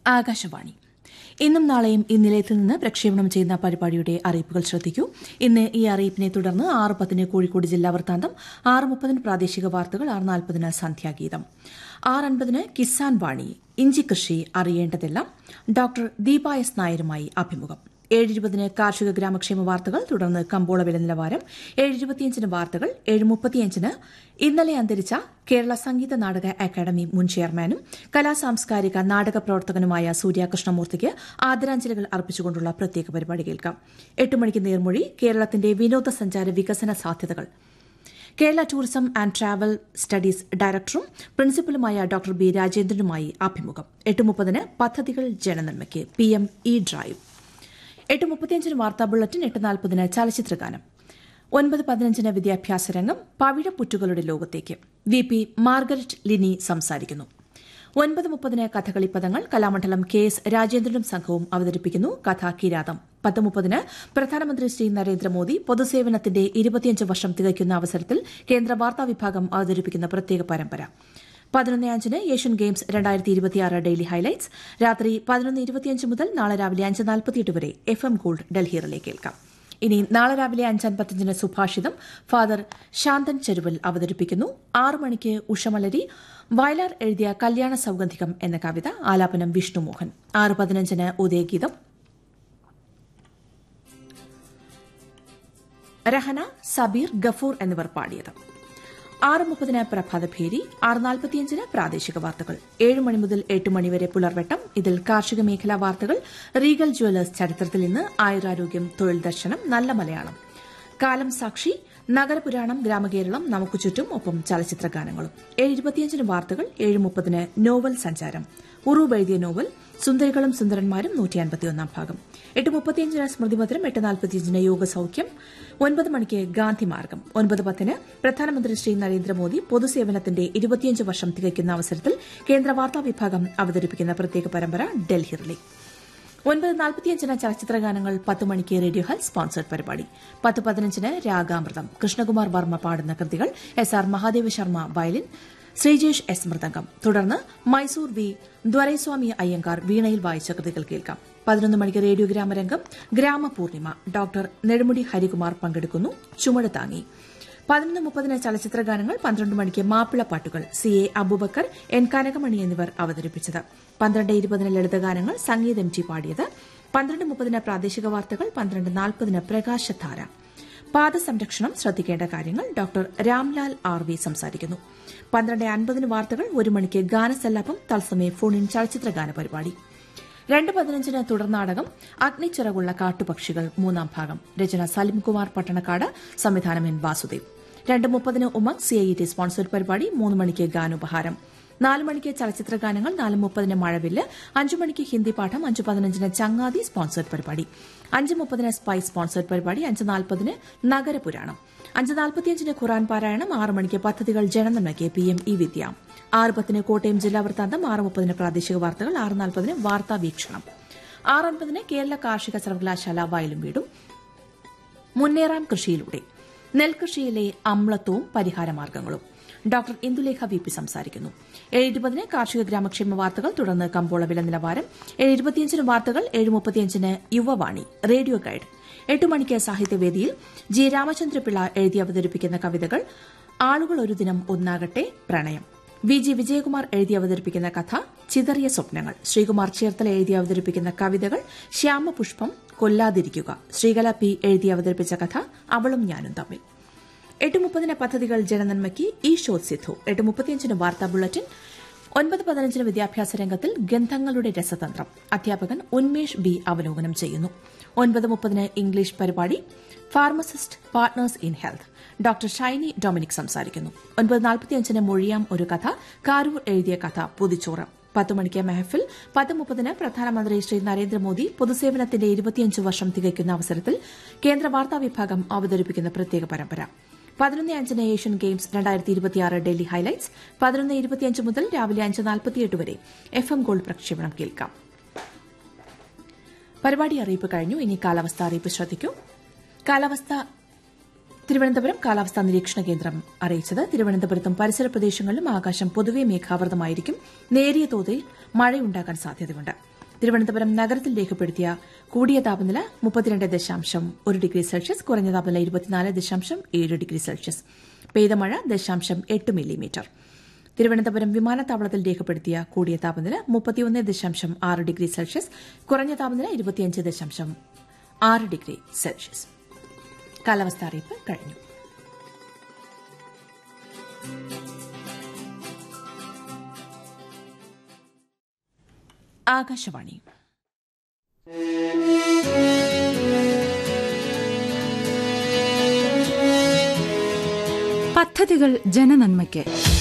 ആകാശവാണി ഇന്നും നാളെയും ഈ നിലയത്തിൽ നിന്ന് പ്രക്ഷേപണം ചെയ്യുന്ന പരിപാടിയുടെ അറിയിപ്പുകൾ ശ്രദ്ധിക്കൂ ഇന്ന് ഈ അറിയിപ്പിനെ തുടർന്ന് ആറ് പത്തിന് കോഴിക്കോട് ജില്ലാ വൃത്താന്തം ആറ് മുപ്പതിന് പ്രാദേശിക വാർത്തകൾ ആറ് നാൽപ്പതിന് സന്ധ്യാഗീതം ആറ് അൻപതിന് കിസാൻ വാണി ഇഞ്ചി കൃഷി അറിയേണ്ടതെല്ലാം ഡോക്ടർ ദീപ എസ് നായരുമായി അഭിമുഖം ഏഴ് ഇരുപതിന് കാർഷിക ഗ്രാമക്ഷേമ വാർത്തകൾ തുടർന്ന് കമ്പോള വില നിലവാരം ഏഴ് ഇരുപത്തിയഞ്ചിന് വാർത്തകൾ ഏഴ് മുപ്പത്തിയഞ്ചിന് ഇന്നലെ അന്തരിച്ച കേരള സംഗീത നാടക അക്കാദമി മുൻ ചെയർമാനും കലാസാംസ്കാരിക നാടക പ്രവർത്തകനുമായ സൂര്യ കൃഷ്ണമൂർത്തിക്ക് ആദരാഞ്ജലികൾ അർപ്പിച്ചുകൊണ്ടുള്ള പ്രത്യേക പരിപാടി കേൾക്കാം എട്ട് മണിക്ക് നേർമൊഴി കേരളത്തിന്റെ വിനോദസഞ്ചാര വികസന സാധ്യതകൾ Kerala tourism and travel studies ഡയറക്ടറും പ്രിൻസിപ്പലുമായ ഡോക്ടർ ബി രാജേന്ദ്രനുമായി അഭിമുഖം എട്ട് മുപ്പതിന് പദ്ധതികൾ ജനനന്മയ്ക്ക് പി എം ഇ ഡ്രൈവ് എട്ട് മുപ്പത്തിയഞ്ചിന് വാർത്താ ബുള്ളറ്റിൻ എട്ട് നാൽപ്പതിന് ചലച്ചിത്രഗാനം ഒൻപത് പതിനഞ്ചിന് വിദ്യാഭ്യാസ രംഗം പവിഴപ്പുറ്റുകളുടെ ലോകത്തേക്ക് വി പി മാർഗരറ്റ് ലിനി സംസാരിക്കുന്നു ഒൻപത് മുപ്പതിന് കഥകളി പദങ്ങൾ കലാമണ്ഡലം കെ എസ് രാജേന്ദ്രനും സംഘവും അവതരിപ്പിക്കുന്നു കഥ കിരാതം പത്ത് മുപ്പതിന് പ്രധാനമന്ത്രി ശ്രീ നരേന്ദ്രമോദി പൊതുസേവനത്തിന്റെ ഇരുപത്തിയഞ്ച് വർഷം തികയ്ക്കുന്ന അവസരത്തിൽ കേന്ദ്ര വാർത്താ വിഭാഗം അവതരിപ്പിക്കുന്ന പ്രത്യേക പരമ്പര പതിനൊന്ന് അഞ്ചിന് ഏഷ്യൻ ഗെയിംസ് രണ്ടായിരത്തി ഇരുപത്തിയാറ് ഡെയിലി ഹൈലൈറ്റ്സ് രാത്രി പതിനൊന്ന് ഇരുപത്തിയഞ്ച് മുതൽ നാളെ രാവിലെ അഞ്ച് നാൽപ്പത്തിയെട്ട് വരെ എഫ് എം ഗോൾഡ് ഡൽഹിയിലെ കേൾക്കാം ഇനി നാളെ രാവിലെ അഞ്ചൻപത്തിയഞ്ചിന് സുഭാഷിതം ഫാദർ ശാന്തൻ ചെരുവൽ അവതരിപ്പിക്കുന്നു ആറു മണിക്ക് ഉഷമലരി വയലാർ എഴുതിയ കല്യാണ സൌഗന്ധികം എന്ന കവിത ആലാപനം വിഷ്ണുമോഹൻ ആറ് പതിനഞ്ചിന് ഉദയഗീതം രഹന സബീർ ഗഫൂർ എന്നിവർ പാടിയത് ആറ് മുപ്പതിന് പ്രഭാതഭേരി ആറ് നാൽപ്പത്തിയഞ്ചിന് പ്രാദേശിക വാർത്തകൾ ഏഴ് മണി മുതൽ എട്ട് മണിവരെ പുലർവട്ടം ഇതിൽ കാർഷിക മേഖലാ വാർത്തകൾ റീഗൽ ജുവലേഴ്സ് ചരിത്രത്തിൽ നിന്ന് ആയുരാരോഗ്യം തൊഴിൽ ദർശനം നല്ല മലയാളം കാലം സാക്ഷി നഗരപുരാണം ഗ്രാമകേരളം നമുക്ക് ചുറ്റും ഒപ്പം ചലച്ചിത്ര ഗാനങ്ങളും ഏഴ് ഇരുപത്തിയഞ്ചിന് വാർത്തകൾ ഏഴ് മുപ്പതിന് നോവൽ സഞ്ചാരം ഉറൂബ് എഴുതിയ നോവൽ സുന്ദരികളും സുന്ദരന്മാരും നൂറ്റി അൻപത്തിയൊന്നാം ഭാഗം എട്ട് മുപ്പത്തിയഞ്ചിന് സ്മൃതിമധുരം എട്ട് നാൽപ്പത്തിയഞ്ചിന് യോഗസൌഖ്യം ഒൻപത് മണിക്ക് ഗാന്ധിമാർഗം ഒൻപത് പത്തിന് പ്രധാനമന്ത്രി ശ്രീ നരേന്ദ്രമോദി പൊതുസേവനത്തിന്റെ ഇരുപത്തിയഞ്ച് വർഷം തികയ്ക്കുന്ന അവസരത്തിൽ കേന്ദ്ര വാർത്താ വിഭാഗം അവതരിപ്പിക്കുന്ന പ്രത്യേക പരമ്പര ഡൽഹി റിലേ ഒൻപത് നാൽപ്പത്തിയഞ്ചിന് ചലച്ചിത്ര ഗാനങ്ങൾ പത്ത് മണിക്ക് റേഡിയോ ഹെൽത്ത് സ്പോൺസേഡ് പരിപാടി പത്ത് പതിനഞ്ചിന് രാഗാമൃതം കൃഷ്ണകുമാർ വർമ്മ പാടുന്ന കൃതികൾ S R Mahadeva Sharma violin Sreejesh S mridangam തുടർന്ന് മൈസൂർ വി ദ്വരൈസ്വാമി അയ്യങ്കാർ വീണയിൽ വായിച്ച കൃതികൾ കേൾക്കാം പതിനൊന്ന് മണിക്ക് റേഡിയോ ഗ്രാമരംഗം ഗ്രാമപൂർണിമ ഡോക്ടർ നെടുമുടി ഹരികുമാർ പങ്കെടുക്കുന്നു ചുമട് താങ്ങി പതിനൊന്ന് മുപ്പതിന് ചലച്ചിത്ര ഗാനങ്ങൾ പന്ത്രണ്ട് മണിക്ക് മാപ്പിളപ്പാട്ടുകൾ C A Aboobacker N Kanakamani എന്നിവർ അവതരിപ്പിച്ചത് പന്ത്രണ്ട് ഇരുപതിന് ലളിതഗാനങ്ങൾ സംഗീതം ടി പാടിയത് പന്ത്രണ്ട് മുപ്പതിന് പ്രാദേശിക വാർത്തകൾ പന്ത്രണ്ട് നാൽപ്പതിന് പ്രകാശധാര പാദസംരക്ഷണം ശ്രദ്ധിക്കേണ്ട കാര്യങ്ങൾ ഡോക്ടർ രാംലാൽ ആർ വി സംസാരിക്കുന്നു പന്ത്രണ്ട് അൻപതിന് വാർത്തകൾ ഒരു മണിക്ക് ഗാനസല്ലാപം തത്സമയ ഫോൺ ഇൻ ചലച്ചിത്ര ഗാന പരിപാടി രണ്ട് പതിനഞ്ചിന് തുടർനാടകം അഗ്നിച്ചിറകുള്ള കാട്ടുപക്ഷികൾ മൂന്നാം ഭാഗം രചന സലിംകുമാർ പട്ടണക്കാട് സംവിധാനം എൻ വാസുദേവ് രണ്ട് മുപ്പതിന് ഉമക് സി ഐ ടി സ്പോൺസർഡ് പരിപാടി മൂന്ന് മണിക്ക് ഗാനോപഹാരം നാല് മണിക്ക് ചലച്ചിത്ര ഗാനങ്ങൾ നാല് മുപ്പതിന് മഴവില്ല് അഞ്ചു മണിക്ക് ഹിന്ദി പാഠം അഞ്ച് പതിനഞ്ചിന് ചങ്ങാതി സ്പോൺസർഡ് പരിപാടി അഞ്ച് മുപ്പതിന് സ്പൈസ് സ്പോൺസർഡ് പരിപാടി അഞ്ച് നാൽപ്പതിന് നഗരപുരാണം അഞ്ച് നാൽപ്പത്തിയഞ്ചിന് ഖുറാൻ പാരായണം ആറ് മണിക്ക് പദ്ധതികൾ ജനനന്മയ്ക്ക് പി എം ഇ വിദ്യ ആറ് പത്തിന് കോട്ടയം ജില്ലാ വൃത്താന്തം ആറ് മുപ്പതിന് പ്രാദേശിക വാർത്തകൾ ആറ് നാൽപ്പതിന് വാർത്താ വീക്ഷണം ആറ് അൻപതിന് കേരള കാർഷിക സർവകലാശാല വയലും വീടും മുന്നേറാം കൃഷിയിലൂടെ നെൽകൃഷിയിലെ അമ്ലത്വവും പരിഹാരമാർഗ്ഗങ്ങളും ഡോക്ടർ ഇന്ദുലേഖ വി പി സംസാരിക്കുന്നു ഏഴ് ഇരുപതിന് കാർഷിക ഗ്രാമക്ഷേമ വാർത്തകൾ തുടർന്ന് കമ്പോള വില നിലവാരം ഏഴ് ഇരുപത്തിയഞ്ചിന് വാർത്തകൾ ഏഴ് മുപ്പത്തിയഞ്ചിന് യുവവാണി റേഡിയോ ഗൈഡ് എട്ട് മണിക്ക് സാഹിത്യവേദിയിൽ ജി രാമചന്ദ്രപിള്ള എഴുതി അവതരിപ്പിക്കുന്ന കവിതകൾ ആളുകൾ ഒരു ദിനം ഒന്നാകട്ടെ പ്രണയം വി ജി വിജയകുമാർ എഴുതി അവതരിപ്പിക്കുന്ന കഥ ചിതറിയ സ്വപ്നങ്ങൾ ശ്രീകുമാർ ചേർത്തല എഴുതി അവതരിപ്പിക്കുന്ന കവിതകൾ ശ്യാമപുഷ്പം കൊല്ലാതിരിക്കുക ശ്രീകല പി എഴുതി അവതരിപ്പിച്ച കഥ അവളും ഞാനും തമ്മിൽ എട്ട് മുപ്പതിന് പദ്ധതികൾ ജനനന്മയ്ക്ക് ഈ ഷോ സിദ്ധു എട്ട് മുപ്പത്തിയഞ്ചിന് വാർത്താ ബുള്ളറ്റിൻ ഒൻപത് പതിനഞ്ചിന് വിദ്യാഭ്യാസ രംഗത്തിൽ ഗന്ധങ്ങളുടെ രസതന്ത്രം അധ്യാപകൻ ഉന്മേഷ് ബി അവലോകനം ചെയ്യുന്നു ഒൻപത് മുപ്പതിന് ഇംഗ്ലീഷ് പരിപാടി pharmacist partners in health doctor Shiny Dominic സംസാരിക്കുന്നു ഒൻപത് നാൽപ്പത്തിയഞ്ചിന് മൊഴിയാം ഒരു കഥ കാരൂർ എഴുതിയ കഥ പുതിച്ചോറ് പത്ത് മണിക്ക് മെഹഫിൽ പത്ത് മുപ്പതിന് പ്രധാനമന്ത്രി ശ്രീ നരേന്ദ്രമോദി പൊതുസേവനത്തിന്റെ ഇരുപത്തിയഞ്ച് വർഷം തികയ്ക്കുന്ന അവസരത്തിൽ കേന്ദ്ര വാർത്താ വിഭാഗം അവതരിപ്പിക്കുന്ന പ്രത്യേക പരമ്പര പതിനൊന്ന് അഞ്ചിന് ഏഷ്യൻ ഗെയിംസ് രണ്ടായിരത്തി ഇരുപത്തിയാറ് ഡൽഹി ഹൈലൈറ്റ്സ് പതിനൊന്ന് ഇരുപത്തിയഞ്ച് മുതൽ രാവിലെ അഞ്ച് നാൽപ്പത്തിയെട്ട് വരെ എഫ് എം ഗോൾഡ് പ്രക്ഷേപണം കേൾക്കാം പരിപാടി അറിയിപ്പ് കഴിഞ്ഞു ഇനി കാലാവസ്ഥ അറിയിപ്പ് ശ്രദ്ധിക്കൂ കാലാവസ്ഥ തിരുവനന്തപുരം കാലാവസ്ഥാ നിരീക്ഷണ കേന്ദ്രം അറിയിച്ചത് തിരുവനന്തപുരത്തും പരിസര പ്രദേശങ്ങളിലും ആകാശം പൊതുവെ മേഘാവൃതമായിരിക്കും നേരിയ തോതിൽ മഴയുണ്ടാകാൻ സാധ്യതയുണ്ട് തിരുവനന്തപുരം നഗരത്തിൽ രേഖപ്പെടുത്തിയ കൂടിയ താപനില മുപ്പത്തിരണ്ട് ദശാംശം ഒരു ഡിഗ്രി സെൽഷ്യസ് കുറഞ്ഞ താപനില ഇരുപത്തിനാല് ദശാംശം ഏഴ് ഡിഗ്രി സെൽഷ്യസ് പെയ്ത മഴ ദശാംശം എട്ട് മില്ലിമീറ്റർ തിരുവനന്തപുരം വിമാനത്താവളത്തിൽ രേഖപ്പെടുത്തിയ കൂടിയ താപനില മുപ്പത്തിയൊന്ന് ദശാംശം ആറ് ഡിഗ്രി സെൽഷ്യസ് കുറഞ്ഞ താപനില ഇരുപത്തിയഞ്ച് ദശാംശം ആറ് ഡിഗ്രി സെൽഷ്യസ് കാലാവസ്ഥാ അറിയിപ്പ് കഴിഞ്ഞു ആകാശവാണി പദ്ധതികൾ ജനനന്മയ്ക്ക്